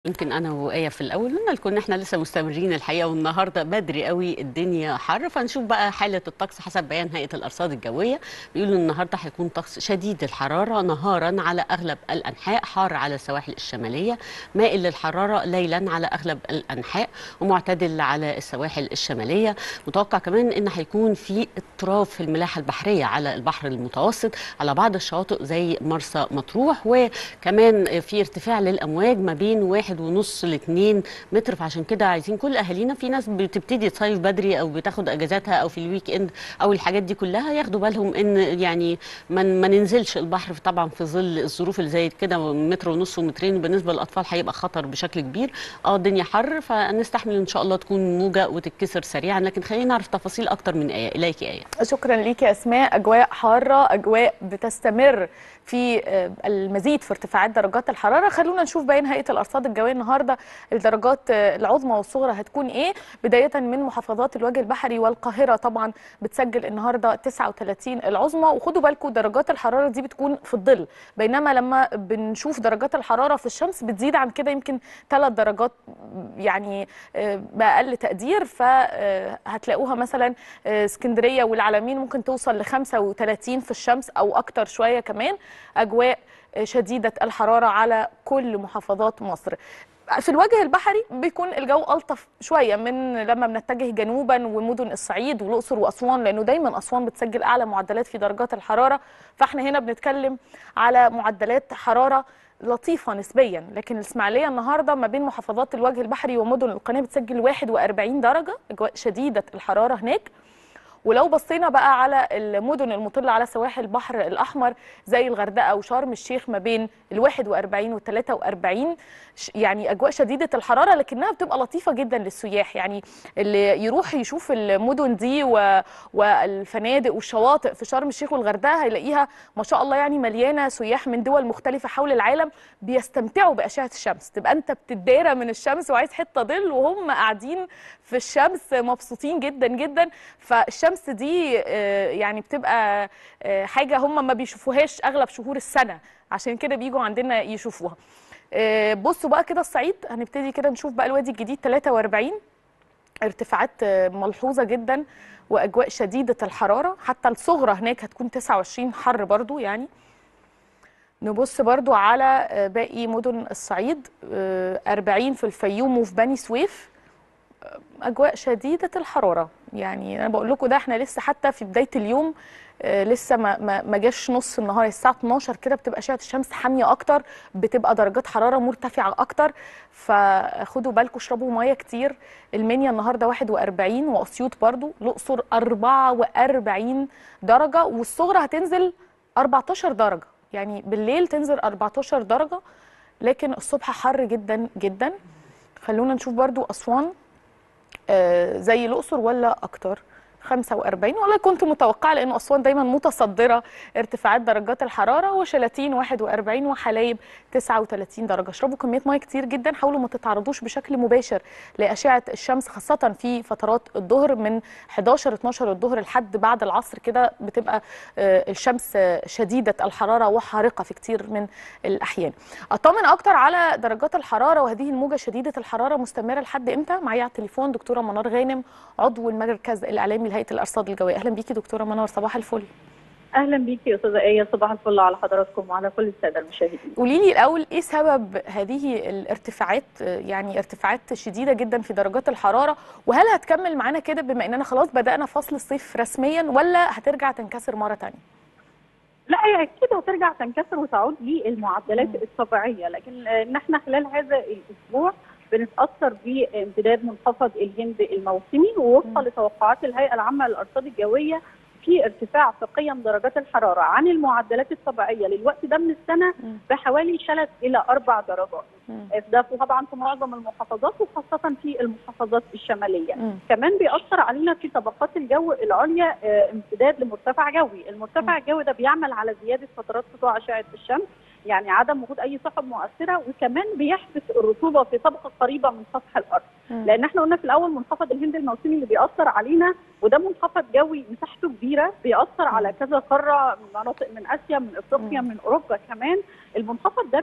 يمكن انا وآية في الاول قلنا لكم ان احنا لسه مستمرين الحقيقه والنهارده بدري قوي الدنيا حر فنشوف بقى حاله الطقس حسب بيان هيئه الارصاد الجويه بيقولوا النهارده هيكون طقس شديد الحراره نهارا على اغلب الانحاء حار على السواحل الشماليه مائل للحراره ليلا على اغلب الانحاء ومعتدل على السواحل الشماليه متوقع كمان ان هيكون في اضطراب في الملاحه البحريه على البحر المتوسط على بعض الشواطئ زي مرسى مطروح وكمان في ارتفاع للامواج ما بين واحد ونص لاتنين متر فعشان كده عايزين كل اهالينا في ناس بتبتدي تصيف بدري او بتاخد اجازاتها او في الويك اند او الحاجات دي كلها ياخدوا بالهم ان يعني ما ما ننزلش البحر طبعا في ظل الظروف اللي زي كده متر ونص ومترين بالنسبه للاطفال هيبقى خطر بشكل كبير اه الدنيا حر فنستحمل ان شاء الله تكون موجه وتتكسر سريعا لكن خلينا نعرف تفاصيل اكتر من ايه اليك ايه شكرا ليك يا اسماء اجواء حاره اجواء بتستمر في المزيد في ارتفاعات درجات الحراره خلونا نشوف بيان هيئه الارصاد الجويه النهارده الدرجات العظمى والصغرى هتكون ايه بدايه من محافظات الوجه البحري والقاهره طبعا بتسجل النهارده 39 العظمى وخدوا بالكم درجات الحراره دي بتكون في الظل بينما لما بنشوف درجات الحراره في الشمس بتزيد عن كده يمكن ثلاث درجات يعني باقل تقدير فهتلاقوها مثلا اسكندريه والعلمين ممكن توصل ل 35 في الشمس او اكتر شويه كمان اجواء شديده الحراره على كل محافظات مصر في الوجه البحري بيكون الجو الطف شويه من لما بنتجه جنوبا ومدن الصعيد والاقصر واسوان لانه دايما اسوان بتسجل اعلى معدلات في درجات الحراره فاحنا هنا بنتكلم على معدلات حراره لطيفه نسبيا لكن الاسماعيليه النهارده ما بين محافظات الوجه البحري ومدن القناه بتسجل 41 درجه اجواء شديده الحراره هناك ولو بصينا بقى على المدن المطلة على سواحل البحر الأحمر زي الغردقة وشرم الشيخ ما بين ال 41 وال 43 يعني أجواء شديدة الحرارة لكنها بتبقى لطيفة جدا للسياح يعني اللي يروح يشوف المدن دي و... والفنادق والشواطئ في شرم الشيخ والغردقة هيلاقيها ما شاء الله يعني مليانة سياح من دول مختلفة حول العالم بيستمتعوا بأشعة الشمس تبقى أنت بتتدارى من الشمس وعايز حتة ظل وهم قاعدين في الشمس مبسوطين جدا جدا فالشمس الشمس دي يعني بتبقى حاجه هم ما بيشوفوهاش اغلب شهور السنه عشان كده بيجوا عندنا يشوفوها بصوا بقى كده الصعيد هنبتدي كده نشوف بقى الوادي الجديد 43 ارتفاعات ملحوظه جدا واجواء شديده الحراره حتى الصغرى هناك هتكون 29 حر برضو يعني نبص برضو على باقي مدن الصعيد 40 في الفيوم وفي بني سويف اجواء شديده الحراره يعني انا بقول لكم ده احنا لسه حتى في بدايه اليوم آه لسه ما ما, ما جاش نص النهار الساعه 12 كده بتبقى اشعه الشمس حاميه اكتر بتبقى درجات حراره مرتفعه اكتر فخدوا بالكم اشربوا ميه كتير المنيا النهارده 41 واسيوط برضو الاقصر 44 درجه والصغرى هتنزل 14 درجه يعني بالليل تنزل 14 درجه لكن الصبح حر جدا جدا خلونا نشوف برضو اسوان آه زي الاقصر ولا اكتر 45 والله كنت متوقعه لان اسوان دايما متصدره ارتفاعات درجات الحراره وشلاتين 41 وحلايب 39 درجه اشربوا كميه ميه كتير جدا حاولوا ما تتعرضوش بشكل مباشر لاشعه الشمس خاصه في فترات الظهر من 11 12 الظهر لحد بعد العصر كده بتبقى آه الشمس شديده الحراره وحارقه في كتير من الاحيان اطمن اكتر على درجات الحراره وهذه الموجه شديده الحراره مستمره لحد امتى معايا على التليفون دكتوره منار غانم عضو المركز الاعلامي لهيئه الارصاد الجويه اهلا بيكي دكتوره منار صباح الفل اهلا بيكي يا استاذه ايه صباح الفل على حضراتكم وعلى كل الساده المشاهدين قولي لي الاول ايه سبب هذه الارتفاعات يعني ارتفاعات شديده جدا في درجات الحراره وهل هتكمل معانا كده بما اننا خلاص بدانا فصل الصيف رسميا ولا هرجع تنكسر مره ثانيه لا هي اكيد هترجع تنكسر وتعود للمعدلات الطبيعيه لكن ان احنا خلال هذا الاسبوع بنتاثر بامتداد منخفض الهند الموسمي ووفقا لتوقعات الهيئه العامه للارصاد الجويه في ارتفاع في قيم درجات الحراره عن المعدلات الطبيعيه للوقت ده من السنه بحوالي ثلاث الى اربع درجات ده طبعا في معظم المحافظات وخاصه في المحافظات الشماليه م. كمان بيأثر علينا في طبقات الجو العليا امتداد لمرتفع جوي المرتفع الجوي ده بيعمل على زياده فترات سطوع اشعه الشمس يعني عدم وجود اي سحب مؤثره وكمان بيحبس الرطوبه في طبقه قريبه من سطح الارض م. لان احنا قلنا في الاول منخفض الهند الموسمي اللي بيأثر علينا وده منخفض جوي مساحته كبيره بيأثر على كذا قاره من مناطق من اسيا من افريقيا من اوروبا كمان المنخفض ده بيمر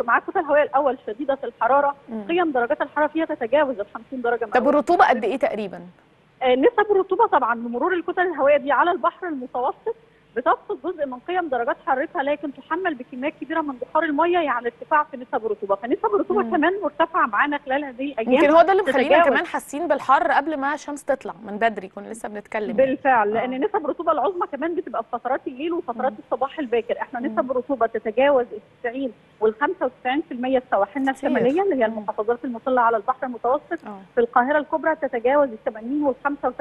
مع الكتل الهوائيه الاول شديده الحراره مم. قيم درجات الحراره فيها تتجاوز ال 50 درجه طب مئويه الرطوبه قد ايه تقريبا آه، نسب الرطوبه طبعا بمرور الكتل الهوائيه دي على البحر المتوسط بتفقد جزء من قيم درجات حرارتها لكن تحمل بكميات كبيره من بخار الميه يعني ارتفاع في نسب الرطوبه فنسب الرطوبه مم. كمان مرتفعه معانا خلال هذه الايام يمكن هو ده اللي مخلينا تتجاوز. كمان حاسين بالحر قبل ما الشمس تطلع من بدري كنا لسه بنتكلم بالفعل آه. لان نسب الرطوبه العظمى كمان بتبقى في فترات الليل وفترات مم. الصباح الباكر احنا مم. نسب الرطوبه تتجاوز ال 90 وال 95% في سواحلنا كتير. الشماليه اللي هي مم. المحافظات المطله على البحر المتوسط اه في القاهره الكبرى تتجاوز ال 80 وال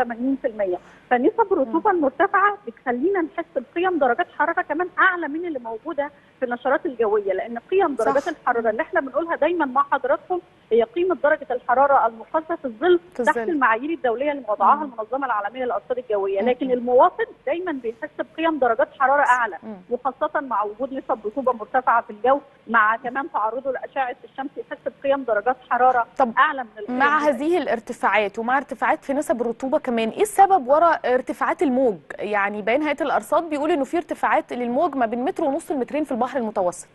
85% فنسب الرطوبه المرتفعه بتخلينا نحس بقيم درجات حراره كمان اعلى من اللي موجوده في النشرات الجويه لان قيم درجات صح. الحراره اللي احنا بنقولها دايما مع حضراتكم هي قيمه درجه الحراره المقاسه في الظل في تحت الظل. المعايير الدوليه اللي وضعها مم. المنظمه العالميه للارصاد الجويه مم. لكن المواطن دايما بيحس بقيم درجات حراره اعلى مم. وخاصه مع وجود نسب رطوبه مرتفعه في الجو مع كمان تعرضه لاشعه الشمس يحس بقيم درجات حراره طب اعلى من القيم مع دي. هذه الارتفاعات ومع ارتفاعات في نسب الرطوبه كمان ايه السبب وراء ارتفاعات الموج يعني بيان هيئه الارصاد بيقول انه في ارتفاعات للموج ما بين متر ونص لمترين في البحر المتوسط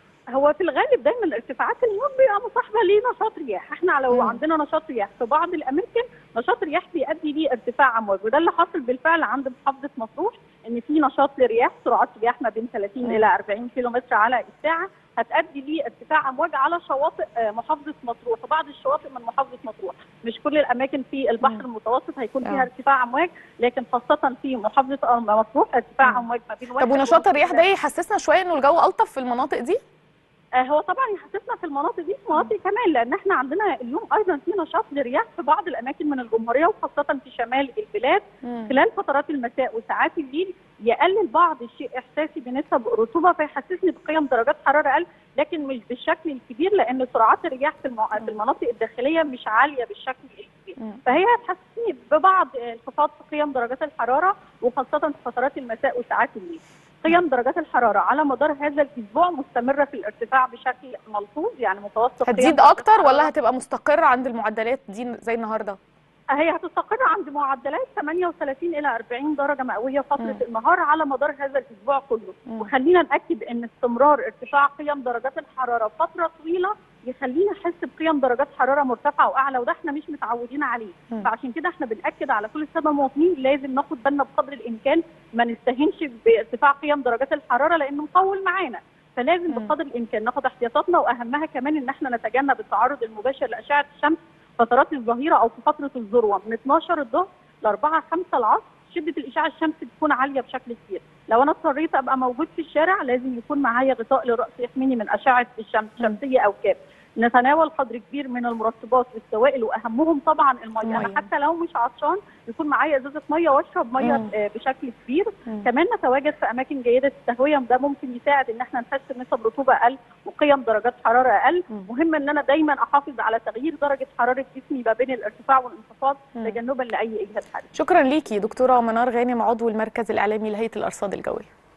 هو في الغالب دايما ارتفاعات الموج بيبقى مصاحبه لنشاط رياح احنا لو مم. عندنا نشاط رياح في بعض الاماكن نشاط رياح بيؤدي ليه ارتفاع امواج وده اللي حصل بالفعل عند محافظه مطروح ان في نشاط لرياح سرعات رياح ما بين 30 مم. الى 40 كيلو متر على الساعه هتؤدي لارتفاع امواج على شواطئ آه، محافظه مطروح وبعض الشواطئ من محافظه مطروح مش كل الاماكن في البحر مم. المتوسط هيكون آه. فيها ارتفاع امواج لكن خاصه في محافظه مطروح ارتفاع مم. امواج ما بين طب واحد ونشاط ونص الرياح إلى ده يحسسنا شويه انه الجو الطف في المناطق دي آه، هو طبعا يحسسنا في المناطق دي في مناطق كمان لان احنا عندنا اليوم ايضا في نشاط للرياح في بعض الاماكن من الجمهوريه وخاصه في شمال البلاد مم. خلال فترات المساء وساعات الليل يقلل بعض الشيء احساسي بنسب رطوبه فيحسسني بقيم درجات حراره اقل لكن مش بالشكل الكبير لان سرعات الرياح في المع- في المناطق الداخليه مش عاليه بالشكل الكبير مم. فهي هتحسسني ببعض انخفاض في قيم درجات الحراره وخاصه في فترات المساء وساعات الليل. قيم درجات الحراره على مدار هذا الاسبوع مستمره في الارتفاع بشكل ملحوظ يعني متوسط قيم هتزيد درجات اكتر الحرارة ولا هتبقى مستقره عند المعدلات دي زي النهارده هي هتستقر عند معدلات 38 الى 40 درجه مئويه فتره مم. النهار على مدار هذا الاسبوع كله مم. وخلينا ناكد ان استمرار ارتفاع قيم درجات الحراره فتره طويله يخلينا نحس بقيم درجات حراره مرتفعه واعلى وده احنا مش متعودين عليه مم. فعشان كده احنا بناكد على كل الساده المواطنين لازم ناخد بالنا بقدر الامكان ما نستهينش بارتفاع قيم درجات الحراره لانه مطول معانا فلازم مم. بقدر الامكان ناخد احتياطاتنا واهمها كمان ان احنا نتجنب التعرض المباشر لاشعه الشمس فترات الظهيره او في فتره الذروه من 12 الظهر ل 4 5 العصر شده الاشعاع الشمس بتكون عاليه بشكل كبير لو انا اضطريت ابقى موجود في الشارع لازم يكون معايا غطاء للراس يحميني من اشعه الشمس شمسيه او كاب نتناول قدر كبير من المرطبات والسوائل واهمهم طبعا الميه المية. انا حتى لو مش عطشان يكون معايا ازازه ميه واشرب ميه مم. آه، بشكل كبير مم. كمان نتواجد في اماكن جيده التهويه ده ممكن يساعد ان احنا نحس بنسب رطوبه اقل وقيم درجات حراره اقل مم. مهم ان انا دايما احافظ على تغيير درجه حراره جسمي ما بين الارتفاع والانخفاض مم. تجنبا لاي اجهاد حراري شكرا ليكي دكتوره منار غانم عضو المركز الاعلامي لهيئه الارصاد الجويه